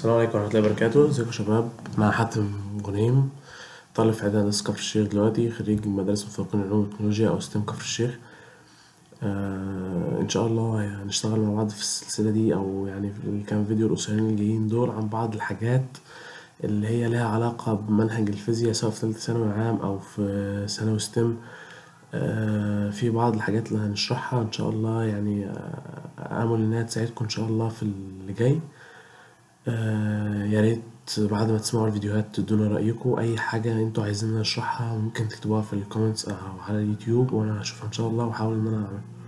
السلام عليكم ورحمة الله وبركاته ازيكم يا شباب مع حاتم غنيم طالب في إعداد هندسة كفر الشيخ دلوقتي خريج مدرسة متفوقين العلوم والتكنولوجيا أو ستيم كفر الشيخ آه إن شاء الله هنشتغل مع بعض في السلسلة دي أو يعني في الكام فيديو القصيرين الجايين دول عن بعض الحاجات اللي هي ليها علاقة بمنهج الفيزياء سواء في تالتة ثانوي عام أو في ثانوي ستيم آه في بعض الحاجات اللي هنشرحها إن شاء الله يعني آه آمل إنها تساعدكم إن شاء الله في اللي جاي آه يا ريت بعد ما تسمعوا الفيديوهات تدونا رأيكم أي حاجة انتوا عايزين نشرحها ممكن تكتبوها في الكومنتس أو على اليوتيوب وأنا هشوفها إن شاء الله وأحاول إن أنا